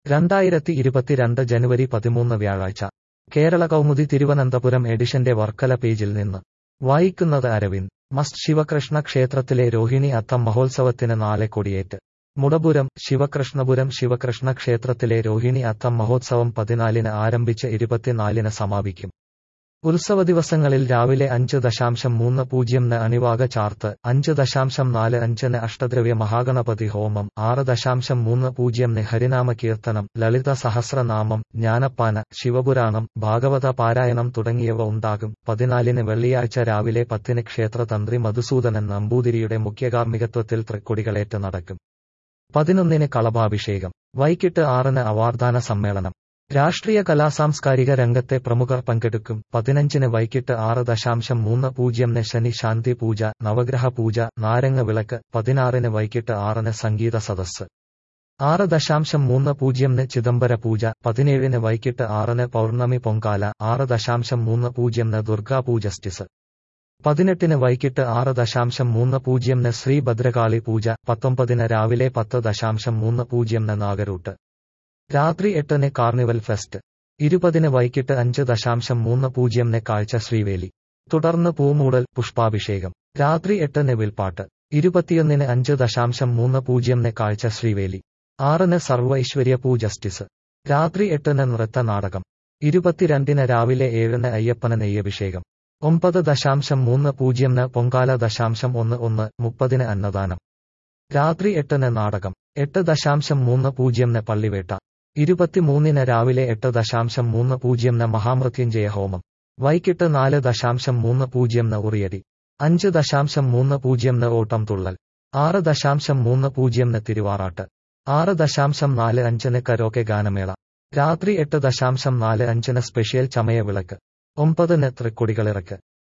രണ്ടായിരത്തി ഇരുപത്തിരണ്ട് ജനുവരി പതിമൂന്ന് വ്യാഴാഴ്ച കേരള കൗമുദി തിരുവനന്തപുരം എഡിഷന്റെ വർക്കല പേജിൽ നിന്ന് വായിക്കുന്നത് അരവിന്ദ് മസ്റ്റ് ശിവകൃഷ്ണ ക്ഷേത്രത്തിലെ രോഹിണി അത്തം മഹോത്സവത്തിന് നാളെ കൊടിയേറ്റ് മുടപുരം ശിവകൃഷ്ണപുരം ശിവകൃഷ്ണ ക്ഷേത്രത്തിലെ രോഹിണി അത്തം മഹോത്സവം പതിനാലിന് ആരംഭിച്ച് ഇരുപത്തിനാലിന് സമാപിക്കും ഉത്സവ ദിവസങ്ങളിൽ രാവിലെ അഞ്ച് ദശാംശം മൂന്ന് പൂജ്യംന് അണിവാക ചാർത്ത് അഞ്ച് ദശാംശം നാല് അഞ്ചിന് അഷ്ടദ്രവ്യ മഹാഗണപതി ഹോമം ആറ് ദശാംശം മൂന്ന് പൂജ്യംന് ഹരിനാമ കീർത്തനം ലളിത സഹസ്രനാമം ജ്ഞാനപ്പാന ശിവപുരാണം ഭാഗവത പാരായണം തുടങ്ങിയവ ഉണ്ടാകും പതിനാലിന് വെള്ളിയാഴ്ച രാവിലെ പത്തിന് ക്ഷേത്രതന്ത്രി മധുസൂദനൻ നമ്പൂതിരിയുടെ മുഖ്യകാർമ്മികത്വത്തിൽ തൃക്കൊടികളേറ്റ് നടക്കും പതിനൊന്നിന് കളഭാഭിഷേകം വൈകിട്ട് ആറിന് അവാർദാന സമ്മേളനം രാഷ്ട്രീയ കലാസാംസ്കാരിക രംഗത്തെ പ്രമുഖർ പങ്കെടുക്കും പതിനഞ്ചിന് വൈകിട്ട് ആറ് ദശാംശം മൂന്ന് പൂജ്യംന് ശനി ശാന്തി പൂജ നവഗ്രഹ പൂജ നാരങ്ങ വിളക്ക് പതിനാറിന് വൈകിട്ട് ആറിന് സംഗീത സദസ്സ് ആറ് ദശാംശം മൂന്ന് പൂജ്യംന് ചിദംബര പൂജ പതിനേഴിന് വൈകിട്ട് ആറിന് പൗർണമി പൊങ്കാല ആറ് ദശാംശം മൂന്ന് പൂജ്യംന് ദുർഗാപൂ ജസ്റ്റിസ് പതിനെട്ടിന് വൈകിട്ട് ആറ് ദശാംശം മൂന്ന് പൂജ്യംന് ശ്രീ ഭദ്രകാളി പൂജ പത്തൊമ്പതിന് രാവിലെ പത്ത് ദശാംശം മൂന്ന് പൂജ്യംന് നാഗരൂട്ട് രാത്രി എട്ടിന് കാർണിവൽ ഫെസ്റ്റ് ഇരുപതിന് വൈകിട്ട് അഞ്ച് ദശാംശം മൂന്ന് പൂജ്യംന് കാഴ്ച ശ്രീവേലി തുടർന്ന് പൂമൂടൽ പുഷ്പാഭിഷേകം രാത്രി എട്ടിന് വിൽപ്പാട്ട് ഇരുപത്തിയൊന്നിന് അഞ്ച് ദശാംശം മൂന്ന് പൂജ്യംന് കാഴ്ച ശ്രീവേലി ആറിന് സർവൈശ്വര്യ പൂ ജസ്റ്റിസ് രാത്രി എട്ടിന് നൃത്ത നാടകം ഇരുപത്തിരണ്ടിന് രാവിലെ ഏഴിന് അയ്യപ്പന നെയ്യഭിഷേകം ഒമ്പത് ദശാംശം മൂന്ന് പൂജ്യംന് പൊങ്കാല ദശാംശം ഒന്ന് ഒന്ന് മുപ്പതിന് അന്നദാനം രാത്രി എട്ടിന് നാടകം എട്ട് ദശാംശം മൂന്ന് പൂജ്യംന് പള്ളിവേട്ട ഇരുപത്തിമൂന്നിന് രാവിലെ എട്ട് ദശാംശം മൂന്ന് പൂജ്യംന് മഹാമൃത്യുഞ്ജയ ഹോമം വൈകിട്ട് നാല് ദശാംശം മൂന്ന് പൂജ്യംന് ഉറിയടി അഞ്ച് ദശാംശം മൂന്ന് പൂജ്യംന് ഓട്ടം തുള്ളൽ ആറ് ദശാംശം മൂന്ന് പൂജ്യംന് തിരുവാറാട്ട് ആറ് ദശാംശം നാല് അഞ്ചിന് കരോക്കെ ഗാനമേള രാത്രി എട്ട് ദശാംശം നാല് അഞ്ചിന് സ്പെഷ്യൽ ചമയവിളക്ക് ഒമ്പതിന് തൃക്കൊടികളിറക്ക്